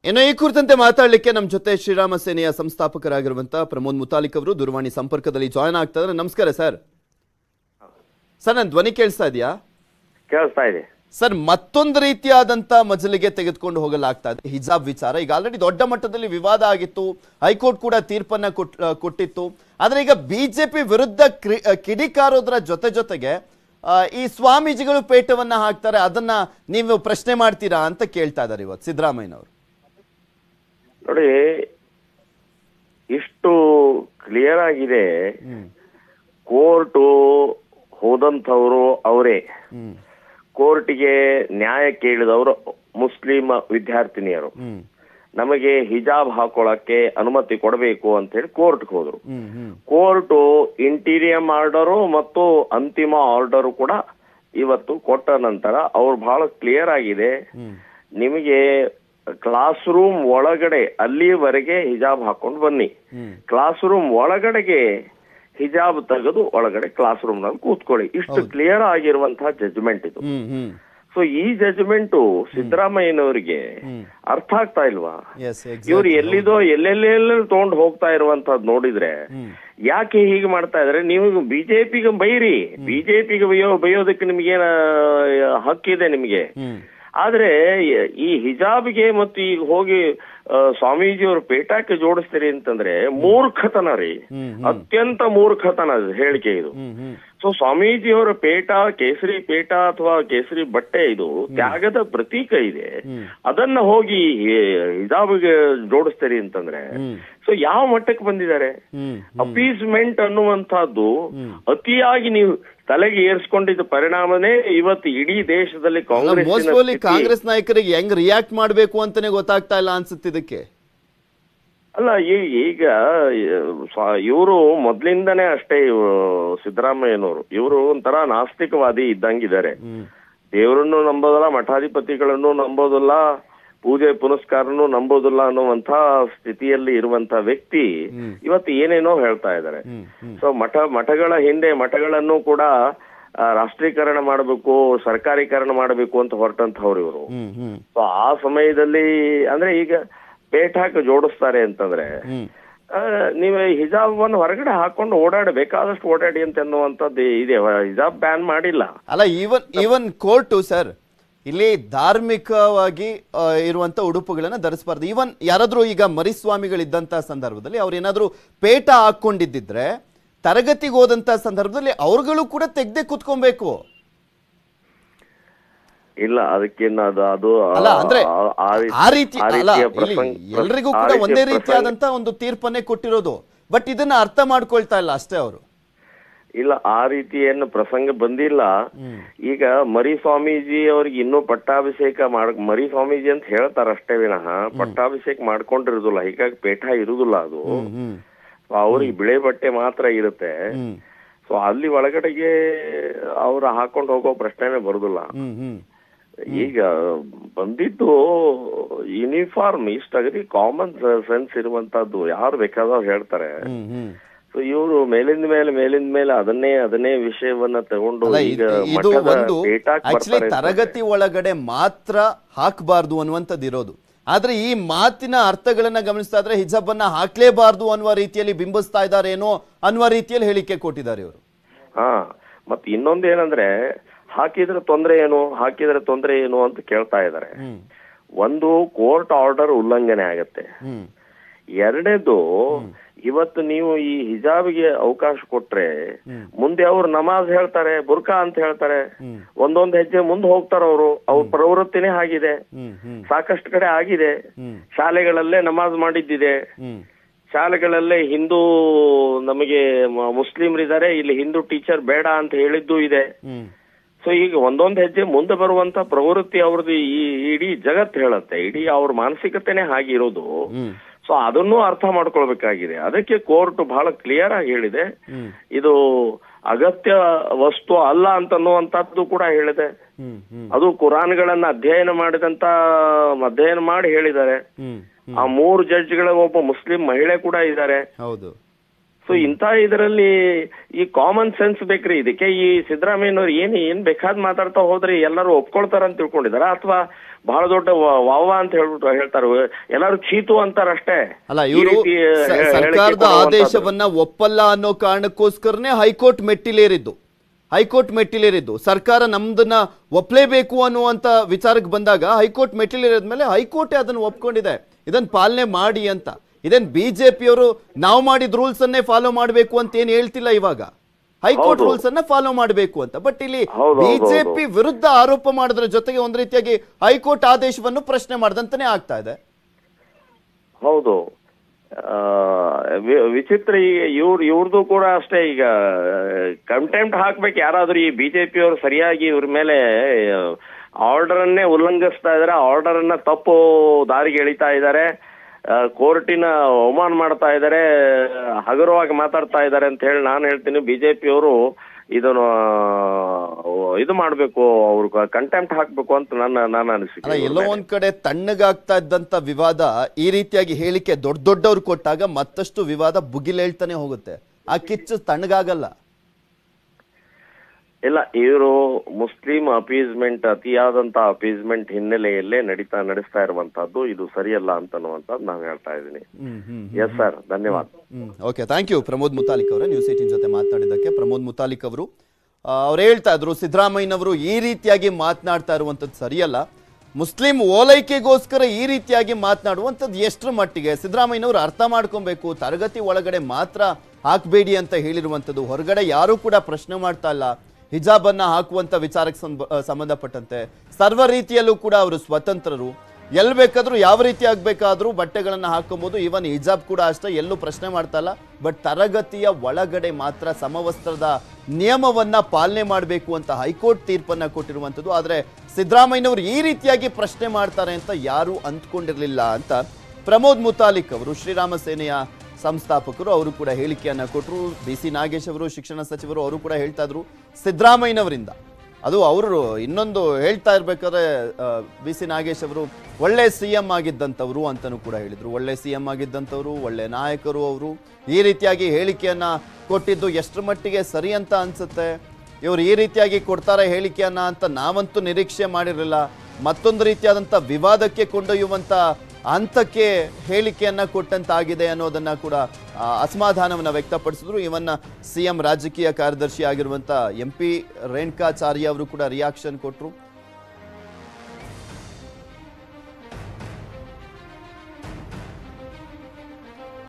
ಇನ್ನು ಈ ಕುರಿತಂತೆ ಮಾತಾಡಲಿಕ್ಕೆ ನಮ್ಮ ಜೊತೆ ಶ್ರೀರಾಮ ಸೇನೆಯ ಸಂಸ್ಥಾಪಕರಾಗಿರುವಂತಹ ಪ್ರಮೋದ್ ಮುತಾಲಿಕ್ ಅವರು ದೂರವಾಣಿ ಸಂಪರ್ಕದಲ್ಲಿ ಜಾಯ್ನ್ ಆಗ್ತಾ ಇದ್ದಾರೆ ನಮಸ್ಕಾರ ಸರ್ ಸರ್ ನನ್ನ ಧ್ವನಿ ಕೇಳಿಸ್ತಾ ಇದೆಯಾ ಕೇಳಿಸ್ತಾ ಇದೆ ಸರ್ ಮತ್ತೊಂದು ರೀತಿಯಾದಂತ ಮಜಲಿಗೆ ತೆಗೆದುಕೊಂಡು ಹೋಗಲಾಗ್ತಾ ಇದೆ ಹಿಜಾಬ್ ವಿಚಾರ ಈಗ ಆಲ್ರೆಡಿ ದೊಡ್ಡ ಮಟ್ಟದಲ್ಲಿ ವಿವಾದ ಆಗಿತ್ತು ಹೈಕೋರ್ಟ್ ಕೂಡ ತೀರ್ಪನ್ನ ಕೊಟ್- ಆ, ಕೊಟ್ಟಿತ್ತು ಆದ್ರೆ ಈಗ ಬಿಜೆಪಿ ವಿರುದ್ಧ ಕ್ರಿ- ಆ, ಕಿಡಿಕಾರೋದ್ರ ಜೊತೆ ಜೊತೆಗೆ ಆ, ಈ ಸ್ವಾಮೀಜಿಗಳು ಪೇಟವನ್ನ ಹಾಕ್ತಾರೆ ಅದನ್ನ ನೀವು ಪ್ರಶ್ನೆ ಮಾಡ್ತೀರಾ ಅಂತ ಕೇಳ್ತಾ ಇದ್ದಾರೆ ಇವತ್ತು ಸಿದ್ದರಾಮಯ್ಯನವರು ನೋಡಿ ಇಷ್ಟು ಕ್ಲಿಯರ್ ಆಗಿದೆ ಕೋರ್ಟು ಹೋದಂಥವ್ರು ಅವರೇ ಹ್ಮ್ ಕೋರ್ಟಿಗೆ ನ್ಯಾಯ ಕೇಳಿದವರು ಮುಸ್ಲಿಂ ವಿದ್ಯಾರ್ಥಿನಿಯರು ಹ್ಮ್ ನಮಗೆ ಹಿಜಾಬ್ ಹಾಕೊಳ್ಳಕ್ಕೆ ಅನುಮತಿ ಕೊಡಬೇಕು ಅಂತ ಹೇಳಿ ಕೋರ್ಟ್ಗೆ ಹೋದ್ರು ಹ್ಮ್ ಹ್ಮ್ ಕೋರ್ಟು ಇಂಟೀರಿಯಂ ಆರ್ಡರು ಮತ್ತು ಅಂತಿಮ ಆರ್ಡರು ಕೂಡ ಇವತ್ತು ಕೊಟ್ಟ ನಂತರ ಅವ್ರು ಬಹಳ ಕ್ಲಿಯರ್ ಆಗಿದೆ ಹ್ಮ್ ನಿಮಗೆ ಕ್ಲಾಸ್ ರೂಮ್ ಒಳಗಡೆ ಅಲ್ಲಿವರೆಗೆ ಹಿಜಾಬ್ ಹಾಕೊಂಡು ಬನ್ನಿ ಹ್ಮ್ ಕ್ಲಾಸ್ ರೂಮ್ ಒಳಗಡೆಗೆ ಹಿಜಾಬ್ ತೆಗೆದು ಒಳಗಡೆ ಕ್ಲಾಸ್ ರೂಮ್ ನಲ್ಲಿ ಕೂತ್ಕೊಳ್ಳಿ ಇಷ್ಟು ಕ್ಲಿಯರ್ ಆಗಿರುವಂತಹ ಜಜ್ಮೆಂಟ್ ಇದು ಹ್ಮ್ ಹ್ಮ್ ಸೊ ಈ ಜಜ್ಮೆಂಟು ಸಿದ್ದರಾಮಯ್ಯನವರಿಗೆ ಹ್ಮ್. ಅರ್ಥ ಆಗ್ತಾ ಇಲ್ವಾ ಎಸ್ ಇವ್ರು ಎಲ್ಲಿದೋ ಎಲ್ಲೆಲ್ಲೆಲ್ಲ ತಗೊಂಡು ಹೋಗ್ತಾ ಇರುವಂತದ್ ನೋಡಿದ್ರೆ ಹ್ಮ್ ಯಾಕೆ ಹೀಗೆ ಮಾಡ್ತಾ ಇದಾರೆ ನೀವು ಬಿಜೆಪಿಗೆ ಬೈರಿ ಬಿಜೆಪಿಗೆ ಬೈಯೋ ಬೈಯೋದಕ್ಕೆ ನಿಮ್ಗೇನ ಹಕ್ಕಿದೆ ನಿಮಗೆ ಹ್ಮ್ ಆದ್ರೆ ಈ ಹಿಜಾಬ್ಗೆ ಮತ್ತು ಈಗ ಹೋಗಿ ಆ, ಸ್ವಾಮೀಜಿಯವರು ಪೇಟಾಕ್ಕೆ ಜೋಡಿಸ್ತೀರಿ ಅಂತಂದ್ರೆ ಮೂರ್ಖತನ ರೀ ಹ್ಮ್ ಅತ್ಯಂತ ಮೂರ್ಖತನ ಇದು ಹೇಳಿಕೆ ಇದು ಹ್ಮ್ ಹ್ಮ್ ಸೊ ಸ್ವಾಮೀಜಿಯವರ ಪೇಟ ಕೇಸರಿ ಪೇಟ ಅಥವಾ ಕೇಸರಿ ಬಟ್ಟೆ ಇದು ತ್ಯಾಗದ ಪ್ರತೀಕ ಇದೆ ಹ್ಮ್. ಅದನ್ನ ಹೋಗಿ ಹಿಜಾಬ್ಗೆ ಜೋಡಿಸ್ತೀರಿ ಅಂತಂದ್ರೆ ಹ್ಮ್ ಸೊ ಯಾವ ಮಟ್ಟಕ್ಕೆ ಬಂದಿದ್ದಾರೆ ಹ್ಮ್ ಅಪೀಸ್ಮೆಂಟ್ ಅನ್ನುವಂತಹದ್ದು ಅತಿಯಾಗಿ ನೀವು ತಲೆಗೆ ಏರ್ಸ್ಕೊಂಡಿದ್ದ ಪರಿಣಾಮನೇ ಇವತ್ತು ಇಡೀ ದೇಶದಲ್ಲಿ ಕಾಂಗ್ರೆಸ್ ಮೋಸ್ಟ್ಲಿ ಕಾಂಗ್ರೆಸ್ ನಾಯಕರಿಗೆ ಹೆಂಗ್ ರಿಯಾಕ್ಟ್ ಮಾಡ್ಬೇಕು ಅಂತಾನೆ ಗೊತ್ತಾಗ್ತಾ ಇಲ್ಲ ಅನ್ಸುತ್ತೆ ಇದಕ್ಕೆ ಅಲ್ಲ ಈ- ಈಗ ಇವರು ಮೊದ್ಲಿಂದನೇ ಅಷ್ಟೇ ಇವ್ರು ಸಿದ್ದರಾಮಯ್ಯನವರು ಇವರು ಒಂಥರ ನಾಸ್ತಿಕವಾದಿ ಇದ್ದಂಗಿದ್ದಾರೆ ಹ್ಮ್ ದೇವರನ್ನು ನಂಬೋದಿಲ್ಲ ಮಠಾಧಿಪತಿಗಳನ್ನು ನಂಬೋದಿಲ್ಲ ಪೂಜೆ ಪುನಸ್ಕಾರನು ನಂಬೋದಿಲ್ಲ ಅನ್ನುವಂತ ಸ್ಥಿತಿಯಲ್ಲಿ ಇರುವಂತ ವ್ಯಕ್ತಿ ಇವತ್ತು ಏನೇನೋ ಹೇಳ್ತಾ ಇದ್ದಾರೆ ಹ್ಮ್ ಹ್ಮ್ ಸೊ ಮಠ ಮಠಗಳ ಹಿಂದೆ ಮಠಗಳನ್ನು ಕೂಡ ಆ, ರಾಷ್ಟ್ರೀಕರಣ ಮಾಡಬೇಕು ಸರ್ಕಾರೀಕರಣ ಮಾಡಬೇಕು ಅಂತ ಹೊರಟಂತವ್ರು ಇವರು ಹ್ಮ್ ಹ್ಮ್ ಸೊ ಆ ಸಮಯದಲ್ಲಿ ಅಂದ್ರೆ ಈಗ ಪೇಟ್ ಹಾಕಿ ಜೋಡಿಸ್ತಾರೆ ಅಂತಂದ್ರೆ ಹ್ಮ್ ಆ, ನೀವು ಹಿಜಾಬ್ ಅನ್ನು ಹೊರಗಡೆ ಹಾಕೊಂಡು ಓಡಾಡಿ ಬೇಕಾದಷ್ಟು ಓಡಾಡಿ ಅಂತ ಅನ್ನುವಂಥದ್ದು ಇದೆ ಹಿಜಾಬ್ ಬ್ಯಾನ್ ಮಾಡಿಲ್ಲ ಅಲ್ಲ ಈವನ್ ಈವನ್ ಕೋರ್ಟು ಸರ್ ಇಲ್ಲಿ ಧಾರ್ಮಿಕವಾಗಿ ಆ, ಇರುವಂತ ಉಡುಪುಗಳನ್ನ ಧರಿಸಬಾರ್ದು ಈವನ್ ಯಾರಾದ್ರೂ ಈಗ ಮರಿಸ್ವಾಮಿಗಳಿದ್ದಂತ ಸಂದರ್ಭದಲ್ಲಿ ಅವ್ರು ಏನಾದ್ರೂ ಪೇಟ ಹಾಕೊಂಡಿದ್ದಿದ್ರೆ ತರಗತಿಗೆ ಹೋದಂತ ಸಂದರ್ಭದಲ್ಲಿ ಅವ್ರುಗಳು ಕೂಡ ತೆಗ್ದೆ ಕುತ್ಕೊಬೇಕು ಇಲ್ಲ ಅದಕ್ಕಿನ್ನ ಅದು ಅದು ಆ- ಅಲ್ಲ ಅಂದ್ರೆ ಆ- ಆ ರೀತಿ- ಆ ರೀತಿ ಆ ಅಲ್ಲ ರೀತಿಯ ಇಲ್ಲಿ ಪ್ರಸಂಗ- ಎಲ್ರಿಗೂ ಆ ಕೂಡ ರೀತಿಯ ಒಂದೇ ಪ್ರಸಂಗ- ರೀತಿಯಾದಂತ ಒಂದು ತೀರ್ಪನ್ನೇ ಕೊಟ್ಟಿರೋದು ಬಟ್ ಇದನ್ನ ಅರ್ಥ ಮಾಡ್ಕೊಳ್ತಾ ಇಲ್ಲ ಅಷ್ಟೇ ಅವರು ಇಲ್ಲ ಆ ರೀತಿ ಏನು ಪ್ರಸಂಗ ಬಂದಿಲ್ಲ ಈಗ ಮರಿ ಸ್ವಾಮೀಜಿ ಅವ್ರಿಗೆ ಇನ್ನೂ ಪಟ್ಟಾಭಿಷೇಕ ಮಾಡ್ ಮರಿ ಸ್ವಾಮೀಜಿ ಅಂತ ಹೇಳ್ತಾರ ಅಷ್ಟೇ ವಿನಃ ಪಟ್ಟಾಭಿಷೇಕ ಮಾಡ್ಕೊಂಡಿರುದಿಲ್ಲ ಹೀಗಾಗಿ ಪೇಠ ಇರುದಿಲ್ಲ ಅದು ಹ್ಮ್ So ಅವ್ರಿಗೆ ಬಿಳೆ ಬಟ್ಟೆ ಮಾತ್ರ ಇರುತ್ತೆ ಹ್ಮ್ ಸೊ ಅಲ್ಲಿ ಒಳಗಡೆಗೆ ಅವ್ರು ಹಾಕೊಂಡು ಹೋಗೋ ಪ್ರಶ್ನೆನೇ ಬರುದಿಲ್ಲ ಹ್ಮ್ ಹ್ಮ್ ಈಗ ಬಂದಿದ್ದು ಯೂನಿಫಾರ್ಮ್ ಇಷ್ಟ ಅಗದಿ ಕಾಮನ್ ಸೆನ್ಸ್ ಇರುವಂತದ್ದು ಯಾರು ಬೇಕಾದವ್ರು ಹೇಳ್ತಾರೆ ಹ್ಮ್ ಹ್ಮ್ ಸೊ ಇವರು ಮೇಲಿಂದ ಮೇಲೆ ಮೇಲಿಂದ ಮೇಲೆ ಅದನ್ನೇ ಅದನ್ನೇ ವಿಷಯವನ್ನ ತಗೊಂಡು ಅಲ್ಲ ಈಗ ಇದು- ಇದು ಮಠದ ಒಂದು ಪೇಟಾಕ್ ಆಕ್ಚುಲಿ ಬರ್ತಾರೆ ತರಗತಿ ಒಳಗಡೆ ಮಾತ್ರ ಹಾಕಬಾರ್ದು ಅನ್ನುವಂಥದ್ದು ಇರೋದು ಆದ್ರೆ ಈ ಮಾತಿನ ಅರ್ಥಗಳನ್ನ ಗಮನಿಸ್ತಾ ಇದ್ರೆ ಹಿಜಾಬ್ ಅನ್ನ ಹಾಕ್ಲೇಬಾರ್ದು ಅನ್ನುವ ರೀತಿಯಲ್ಲಿ ಬಿಂಬಿಸ್ತಾ ಇದ್ದಾರೇನೋ ಅನ್ನುವ ರೀತಿಯಲ್ಲಿ ಹೇಳಿಕೆ ಕೊಟ್ಟಿದ್ದಾರೆ ಇವರು ಹಾ ಮತ್ ಇನ್ನೊಂದ್ ಏನಂದ್ರೆ ಹಾಕಿದ್ರೆ ತೊಂದ್ರೆ ಏನು ಹಾಕಿದ್ರೆ ತೊಂದ್ರೆ ಏನು ಅಂತ ಕೇಳ್ತಾ ಇದಾರೆ ಹ್ಮ್ ಒಂದು ಕೋರ್ಟ್ ಆರ್ಡರ್ ಉಲ್ಲಂಘನೆ ಆಗತ್ತೆ ಹ್ಮ್ ಎರಡನೇದು ಇವತ್ತು ನೀವು ಈ ಹಿಜಾಬ್ಗೆ ಅವಕಾಶ ಕೊಟ್ರೆ ಮುಂದೆ ಅವ್ರು ನಮಾಜ್ ಹೇಳ್ತಾರೆ ಬುರ್ಕಾ ಅಂತ ಹೇಳ್ತಾರೆ ಹ್ಮ್. ಒಂದೊಂದ್ ಹೆಜ್ಜೆ ಮುಂದೆ ಹೋಗ್ತಾರ ಅವರು ಅವ್ರ ಪ್ರವೃತ್ತಿನೇ ಆಗಿದೆ ಹ್ಮ್ ಹ್ಮ್ ಸಾಕಷ್ಟು ಕಡೆ ಆಗಿದೆ ಹ್ಮ್ ಶಾಲೆಗಳಲ್ಲೇ ನಮಾಜ್ ಮಾಡಿದ್ದಿದೆ ಹ್ಮ್ ಶಾಲೆಗಳಲ್ಲೇ ಹಿಂದೂ ನಮಗೆ ಮ- ಮುಸ್ಲಿಮ್ರಿದ್ದಾರೆ ಇಲ್ಲಿ ಹಿಂದೂ ಟೀಚರ್ ಬೇಡ ಅಂತ ಹೇಳಿದ್ದು ಇದೆ ಹ್ಮ್ ಸೊ ಈಗ ಒಂದೊಂದ್ ಹೆಜ್ಜೆ ಮುಂದೆ ಬರುವಂತ ಪ್ರವೃತ್ತಿ ಅವ್ರದ್ದು ಈ ಇಡೀ ಜಗತ್ ಹೇಳತ್ತೆ ಇಡೀ ಅವ್ರ ಮಾನಸಿಕತೆನೆ ಹಾಗಿರೋದು ಹ್ಮ್ ಸೊ ಅದನ್ನೂ ಅರ್ಥ ಮಾಡ್ಕೊಳ್ಬೇಕಾಗಿದೆ ಅದಕ್ಕೆ ಕೋರ್ಟ್ ಬಹಳ ಕ್ಲಿಯರ್ ಆಗಿ ಹೇಳಿದೆ ಹ್ಮ್ ಇದು ಅಗತ್ಯ ವಸ್ತು ಅಲ್ಲ ಅಂತನ್ನುವಂತದ್ದು ಕೂಡ ಹೇಳಿದೆ ಹ್ಮ್ ಹ್ಮ್ ಅದು ಕುರಾನ್ಗಳನ್ನ ಅಧ್ಯಯನ ಮಾಡಿದಂತ ಅಧ್ಯಯನ ಮಾಡಿ ಹೇಳಿದ್ದಾರೆ ಹ್ಮ್ ಆ ಮೂರು ಜಡ್ಜ್ಗಳ ಒಬ್ಬ ಮುಸ್ಲಿಂ ಮಹಿಳೆ ಕೂಡ ಇದ್ದಾರೆ ಹೌದು ಸೊ ಇಂಥ ಇದರಲ್ಲಿ ಈ ಕಾಮನ್ ಸೆನ್ಸ್ ಬೇಕ್ರಿ ಇದಕ್ಕೆ ಈ ಸಿದ್ದರಾಮಯ್ಯನವ್ರು ಏನ್ ಏನ್ ಬೇಕಾದ್ ಮಾತಾಡ್ತಾ ಹೋದ್ರೆ ಎಲ್ಲರೂ ಒಪ್ಕೊಳ್ತಾರ ಅಂತ ತಿಳ್ಕೊಂಡಿದಾರ ಅಥವಾ ಬಹಳ ದೊಡ್ಡ ವ- ವಾವ ಅಂತ ಹೇಳ್ಬಿಟ್ಟು ಹೇಳ್ತಾರೆ ಎಲ್ಲಾರು ಚೀತು ಅಂತಾರ ಅಷ್ಟೇ ಅಲ್ಲ ಈ ಇವರು ರೀತಿ, ಆ, ಹೇಳಿಕೆ ಸರ್ಕಾರದ ಕೊಡುವಂಥದ್ದು. ಆದೇಶವನ್ನ ಒಪ್ಪಲ್ಲ ಅನ್ನೋ ಕಾರಣಕ್ಕೋಸ್ಕರನೇ ಹೈಕೋರ್ಟ್ ಮೆಟ್ಟಿಲೇರಿದ್ದು ಹೈಕೋರ್ಟ್ ಮೆಟ್ಟಿಲೇರಿದ್ದು ಸರ್ಕಾರ ನಮ್ದನ್ನ ಒಪ್ಲೇಬೇಕು ಅನ್ನುವಂತ ವಿಚಾರಕ್ಕೆ ಬಂದಾಗ ಹೈಕೋರ್ಟ್ ಮೆಟ್ಟಿಲೇರಿದ್ಮೇಲೆ ಹೈಕೋರ್ಟೇ ಅದನ್ನು ಒಪ್ಕೊಂಡಿದೆ ಇದನ್ನ ಪಾಲನೆ ಮಾಡಿ ಅಂತ ಇದೇನ್ ಬಿಜೆಪಿಯವರು ನಾವು ಮಾಡಿದ ರೂಲ್ಸ್ ಅನ್ನೇ ಫಾಲೋ ಮಾಡಬೇಕು ಅಂತ ಏನ್ ಹೇಳ್ತಿಲ್ಲ ಇವಾಗ ಹೈಕೋರ್ಟ್ ಹೌದು. ರೂಲ್ಸ್ ಅನ್ನ ಫಾಲೋ ಮಾಡಬೇಕು ಅಂತ ಬಟ್ ಇಲ್ಲಿ ಹೌದು, ಹೌದು, ಹೌದು. ಬಿಜೆಪಿ ವಿರುದ್ಧ ಆರೋಪ ಮಾಡೋದ್ರ ಜೊತೆಗೆ ಒಂದ್ ರೀತಿಯಾಗಿ ಹೈಕೋರ್ಟ್ ಆದೇಶವನ್ನು ಪ್ರಶ್ನೆ ಮಾಡ್ದಂತಾನೆ ಆಗ್ತಾ ಇದೆ ಹೌದು ಆ, ವಿ- ವಿಚಿತ್ರ ಈಗ ಇವ್ರ ಇವ್ರದ್ದು ಕೂಡ ಅಷ್ಟೇ ಈಗ ಕಂಟೆಂಪ್ಟ್ ಹಾಕ್ಬೇಕು ಯಾರಾದ್ರೂ ಈ ಬಿಜೆಪಿ ಅವರು ಸರಿಯಾಗಿ ಇವ್ರ ಮೇಲೆ ಆರ್ಡರ್ ಅನ್ನೇ ಉಲ್ಲಂಘಿಸ್ತಾ ಇದಾರೆ ಆರ್ಡರ್ ಅನ್ನ ತಪ್ಪು ದಾರಿಗೆ ಎಳಿತಾ ಇದ್ದಾರೆ ಕೋರ್ಟಿನ ಅವಮಾನ ಮಾಡ್ತಾ ಇದ್ದಾರೆ ಹಗುರವಾಗಿ ಮಾತಾಡ್ತಾ ಇದ್ದಾರೆ ಅಂತ ಹೇಳಿ ನಾನು ಹೇಳ್ತೀನಿ ಬಿಜೆಪಿ ಅವರು ಇದನ್ನು ಆ, ಇದು ಮಾಡ್ಬೇಕು ಅವ್ರು ಕಂಟೆಂಪ್ಟ್ ಹಾಕ್ಬೇಕು ಅಂತ ನನ್ನ ನನ್ನ ಅಲ್ಲ ಅನಿಸಿಕೆ ಎಲ್ಲೋ ಒಂದ್ ಕಡೆ ತಣ್ಣಗಾಗ್ತಾ ಇದ್ದಂತ ವಿವಾದ ಈ ರೀತಿಯಾಗಿ ಹೇಳಿಕೆ ದೊಡ್ಡ ದೊಡ್ಡವ್ರು ಕೊಟ್ಟಾಗ ಮತ್ತಷ್ಟು ವಿವಾದ ಭುಗಿಲೇಳ್ತಾನೆ ಹೋಗುತ್ತೆ ಆ ಕಿಚ್ಚು ತಣ್ಣಗಾಗಲ್ಲ ಇಲ್ಲ ಇವರು ಮುಸ್ಲಿಂ ಅಪೀಸ್ಮೆಂಟ್ ಅತಿಯಾದಂತ ಅಪೀಸ್ಮೆಂಟ್ ಹಿನ್ನೆಲೆಯಲ್ಲೇ ನಡೀತಾ ನಡೆಸ್ತಾ ಇರುವಂತಹದ್ದು ಇದು ಸರಿಯಲ್ಲ ಅಂತ ಅನ್ನುವಂಥದ್ದು ನಾನು ಹೇಳ್ತಾ ಇದ್ದೀನಿ ಹ್ಮ್ ಹ್ಮ್ ಎಸ್ ಸರ್ ಧನ್ಯವಾದ hmm okay thank you Pramod Muthalik ಅವರೇ ನ್ಯೂಸ್ ಏಟಿನ್ ಜೊತೆ ಮಾತನಾಡಿದ್ದಕ್ಕೆ ಪ್ರಮೋದ್ ಮುತಾಲಿಕ್ ಅವರು ಅವ್ರು ಹೇಳ್ತಾ ಇದ್ರು ಸಿದ್ದರಾಮಯ್ಯನವರು ಈ ರೀತಿಯಾಗಿ ಮಾತನಾಡ್ತಾ ಇರುವಂಥದ್ದು ಸರಿಯಲ್ಲ ಮುಸ್ಲಿಂ ಓಲೈಕೆಗೋಸ್ಕರ ಈ ರೀತಿಯಾಗಿ ಮಾತನಾಡುವಂಥದ್ದು ಎಷ್ಟರ ಮಟ್ಟಿಗೆ ಸಿದ್ದರಾಮಯ್ಯನವರು ಅರ್ಥ ಮಾಡ್ಕೊಬೇಕು ತರಗತಿ ಒಳಗಡೆ ಮಾತ್ರ ಹಾಕಬೇಡಿ ಅಂತ ಹೇಳಿರುವಂಥದ್ದು ಹೊರಗಡೆ ಯಾರೂ ಕೂಡ ಪ್ರಶ್ನೆ ಮಾಡ್ತಾ ಇಲ್ಲ ಹಿಜಾಬನ್ನ ಹಾಕುವಂತ ವಿಚಾರಕ್ಕೆ ಸಂಬ- ಆ, ಸಂಬಂಧಪಟ್ಟಂತೆ ಸರ್ವ ರೀತಿಯಲ್ಲೂ ಕೂಡ ಅವರು ಸ್ವತಂತ್ರರು ಎಲ್ಲಿ ಬೇಕಾದ್ರೂ ಯಾವ ರೀತಿ ಆಗ್ಬೇಕಾದ್ರೂ ಬಟ್ಟೆಗಳನ್ನ ಹಾಕೊಬಹುದು ಇವನ್ ಹಿಜಾಬ್ ಕೂಡ ಅಷ್ಟೇ ಎಲ್ಲೂ ಪ್ರಶ್ನೆ ಮಾಡ್ತಾ ಇಲ್ಲ ಬಟ್ ತರಗತಿಯ ಒಳಗಡೆ ಮಾತ್ರ ಸಮವಸ್ತ್ರದ ನಿಯಮವನ್ನ ಪಾಲನೆ ಮಾಡಬೇಕು ಅಂತ ಹೈಕೋರ್ಟ್ ತೀರ್ಪನ್ನ ಕೊಟ್ಟಿರುವಂಥದ್ದು ಆದ್ರೆ ಸಿದ್ದರಾಮಯ್ಯನವರು ಈ ರೀತಿಯಾಗಿ ಪ್ರಶ್ನೆ ಮಾಡ್ತಾರೆ ಅಂತ ಯಾರೂ ಅಂದ್ಕೊಂಡಿರ್ಲಿಲ್ಲ ಅಂತ ಪ್ರಮೋದ್ ಮುತಾಲಿಕ್ ಅವರು ಶ್ರೀರಾಮ ಸೇನೆಯ ಸಂಸ್ಥಾಪಕರು ಅವರು ಕೂಡ ಹೇಳಿಕೆಯನ್ನ ಕೊಟ್ಟರು ಬಿ ಸಿ ನಾಗೇಶ್ ಅವರು ಶಿಕ್ಷಣ ಸಚಿವರು ಅವರು ಕೂಡ ಹೇಳ್ತಾ ಇದ್ರು ಸಿದ್ದರಾಮಯ್ಯನವರಿಂದ ಅದು ಅವರು ಇನ್ನೊಂದು ಹೇಳ್ತಾ ಇರ್ಬೇಕಾದ್ರೆ ಬಿ ಸಿ ನಾಗೇಶ್ ಅವರು ಒಳ್ಳೆ ಸಿ ಎಂ ಆಗಿದ್ದಂಥವ್ರು ಅಂತಲೂ ಕೂಡ ಹೇಳಿದ್ರು ಒಳ್ಳೆ ಸಿ ಎಂ ಆಗಿದ್ದಂಥವ್ರು ಒಳ್ಳೆ ನಾಯಕರು ಅವರು ಈ ರೀತಿಯಾಗಿ ಹೇಳಿಕೆಯನ್ನ ಕೊಟ್ಟಿದ್ದು ಎಷ್ಟರ ಮಟ್ಟಿಗೆ ಸರಿ ಅಂತ ಅನ್ಸುತ್ತೆ ಇವರು ಈ ರೀತಿಯಾಗಿ ಕೊಡ್ತಾರೆ ಹೇಳಿಕೆಯನ್ನ ಅಂತ ನಾವಂತೂ ನಿರೀಕ್ಷೆ ಮಾಡಿರಲಿಲ್ಲ ಮತ್ತೊಂದು ರೀತಿಯಾದಂಥ ವಿವಾದಕ್ಕೆ ಕೊಂಡೊಯ್ಯುವಂಥ ಹಂತಕ್ಕೆ ಹೇಳಿಕೆಯನ್ನ ಕೊಟ್ಟಂತಾಗಿದೆ ಅನ್ನೋದನ್ನ ಕೂಡ ಆ, ಅಸಮಾಧಾನವನ್ನ ವ್ಯಕ್ತಪಡಿಸಿದ್ರು ಇವನ್ನ ಸಿ ಎಂ ರಾಜಕೀಯ ಕಾರ್ಯದರ್ಶಿ ಆಗಿರುವಂತ ಎಂ ಪಿ ರೇಣುಕಾಚಾರ್ಯ ಅವರು ಕೂಡ ರಿಯಾಕ್ಷನ್ ಕೊಟ್ಟರು